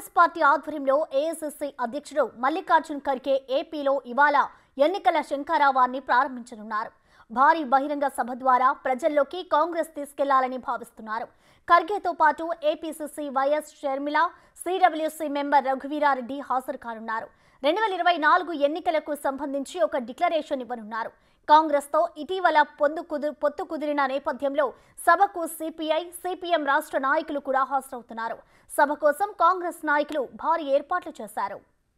Congress party ఆధ్వర్యంలో ఏఎస్ఎస్సీ అధ్యక్షుడు మల్లికార్జున్ ఖర్గే ఏపీలో ఇవాళ ఎన్నికల శంఖారావాన్ని ప్రారంభించనున్నారు భారీ బహిరంగ సభ ద్వారా ప్రజల్లోకి కాంగ్రెస్ తీసుకెళ్లాలని భావిస్తున్నారు ఖర్గేతో పాటు APCC YS Sharmila CWC member Raghuveera Reddy హాజరు కానున్నారు రెండు వేల ఇరవై నాలుగు ఎన్నికలకు సంబంధించి ఒక డిక్లరేషన్ ఇవ్వనున్నారు కాంగ్రెస్తో ఇటీవల పొందు కుదు పొత్తు కుదిరిన నేపథ్యంలో సభకు సిపిఐ సిపిఎం రాష్ట్ర నాయకులు కూడా హాజరవుతున్నారు సభ కోసం కాంగ్రెస్ నాయకులు భారీ ఏర్పాట్లు చేశారు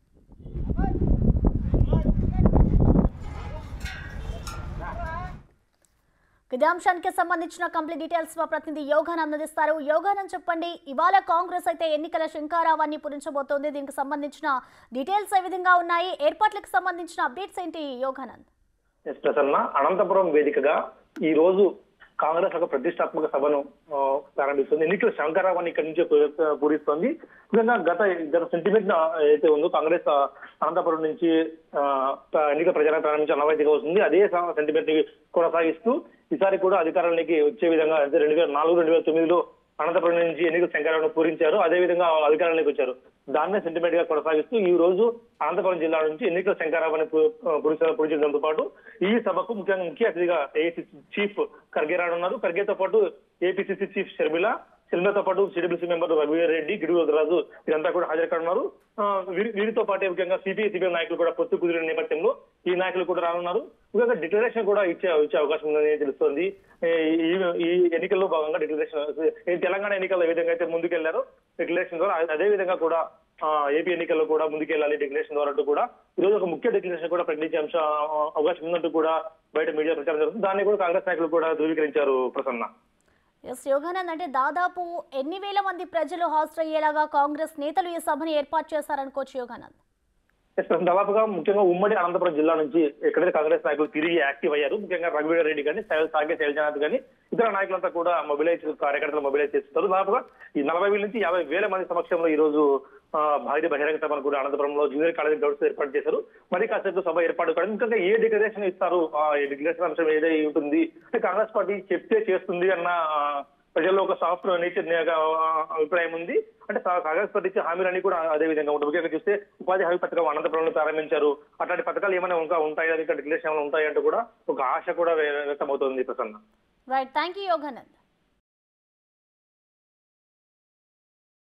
ఇదే అంశానికి సంబంధించిన కంప్లీట్ డీటెయిల్స్ మా ప్రతినిధి యోగానంద్ అందిస్తారు యోగానంద్ చెప్పండి ఇవాళ కాంగ్రెస్ అయితే ఎన్నికల శంకారావాన్ని పూరించబోతోంది దీనికి సంబంధించిన డీటెయిల్స్ ఏ విధంగా ఉన్నాయి ఏర్పాట్లకు సంబంధించిన అప్డేట్స్ ఏంటి యోగానంద్ ఎస్ ప్రసన్న అనంతపురం వేదికగా ఈ రోజు కాంగ్రెస్ ఒక ప్రతిష్టాత్మక సభను ఆ, ప్రారంభిస్తుంది ఎన్నికల శంకరావాన్ని ఇక్కడి నుంచే పూరి- పూరిస్తోంది ముఖ్యంగా గత గత సెంటిమెంట్ అయితే ఉందో కాంగ్రెస్ ఆ, అనంతపురం నుంచి ఆ, ప్ర- ఎన్నికల ప్రచారం ప్రారంభించి అనవాయితీగా వస్తుంది అదే సెంటిమెంట్ ని కొనసాగిస్తూ ఈసారి కూడా అధికారంలోకి వచ్చే విధంగా అంటే రెండు వేల నాలుగు రెండు వేల తొమ్మిదిలో అనంతపురం నుంచి ఎన్నికల శంకరాలను పూరించారు అదే విధంగా అధికారంలోకి వచ్చారు దాన్నే సెంటిమెంట్ గా కొనసాగిస్తూ ఈ రోజు అనంతపురం జిల్లా నుంచి ఎన్నికల శంకరావాన్ని పూరించడంతో పాటు ఈ సభకు ముఖ్యంగా ముఖ్య అతిథిగా ఏఐసిసి చీఫ్ ఖర్గే రానున్నారు ఖర్గేతో పాటు ఏపీసీసీ చీఫ్ షర్మిల షర్మిలతో పాటు సిడబ్ల్యూసీ మెంబర్ రఘువీర్ రెడ్డి గిడుగు రాజు వీరంతా కూడా హాజరు కానున్నారు ఆ, వీరి- వీరితో పాటే ముఖ్యంగా సిపిఐ సిపిఎం నాయకులు కూడా పొత్తు కుదిరిన నేపథ్యంలో ఈ నాయకులు కూడా రానున్నారు ముఖ్యంగా డిక్లరేషన్ కూడా ఇచ్చే ఇచ్చే అవకాశం ఉందని తెలుస్తోంది ఈ- ఈ- ఈ ఎన్నికల్లో భాగంగా డిక్లరేషన్ ఈ తెలంగాణ ఎన్నికల్లో ఏ విధంగా అయితే ముందుకెళ్లారో డిక్లరేషన్ ద్వారా అదే విధంగా కూడా ఆ, ఏపీ ఎన్నికల్లో కూడా ముందుకెళ్లాలి డిక్లరేషన్ ద్వారా అంటూ కూడా ఈ రోజు ఒక ముఖ్య డిక్లరేషన్ కూడా ప్రకటించే అంశ అవకాశం ఉందంటూ కూడా బయట మీడియా ప్రచారం జరుగుతుంది దాన్ని కూడా కాంగ్రెస్ నాయకులు కూడా ధృవీకరించారు ప్రసన్న ఎస్ యోగానంద్ అంటే దాదాపు ఎన్ని వేల మంది ప్రజలు హాజరయ్యేలాగా కాంగ్రెస్ నేతలు ఈ సభను ఏర్పాటు చేశారనుకోవచ్చు యోగానంద్ ఎస్ ప్రస్తుతం దాదాపుగా ముఖ్యంగా ఉమ్మడి అనంతపురం జిల్లా నుంచి ఎక్కడైతే కాంగ్రెస్ నాయకులు తిరిగి యాక్టివ్ అయ్యారు ముఖ్యంగా రఘువీర్ రెడ్డి కానీ శైల- సాగే శైలజనాథ్ కానీ ఇతర నాయకులంతా కూడా మొబిలైజ్ కార్యకర్తలు మొబిలైజ్ చేస్తున్నారు దాదాపుగా ఈ నలభై వేల నుంచి యాభై వేల మంది సమక్షంలో ఈ రోజు ఆ, భారీ బహిరంగ సభను కూడా అనంతపురంలో జూనియర్ కాలేజ్ గ్రౌండ్స్ ఏర్పాటు చేశారు మరి కాసేపు సభ ఏర్పాటు కాదు ముఖ్యంగా ఏ డిక్లరేషన్ ఇస్తారు ఆ డిక్లరేషన్ అంశం ఏదై ఉంటుంది అంటే కాంగ్రెస్ పార్టీ చెప్తే చేస్తుంది అన్న ఆ, ప్రజల్లో ఒక సాఫ్ట్ నేచర్ అభిప్రాయం ఉంది అంటే కా- కాంగ్రెస్ పార్టీ ఇచ్చే హామీలన్నీ కూడా అదే విధంగా ఉంటుంది ముఖ్యంగా చూస్తే ఉపాధి హామీ పథకం అనంతపురంలో ప్రారంభించారు అట్లాంటి పథకాలు ఏమైనా ఇంకా ఉంటాయా ఇంకా డిక్లరేషన్ ఏమైనా ఉంటాయంటూ కూడా ఒక ఆశ కూడా వ్య- వ్యక్తమవుతుంది Prasanna right thank you Yoganand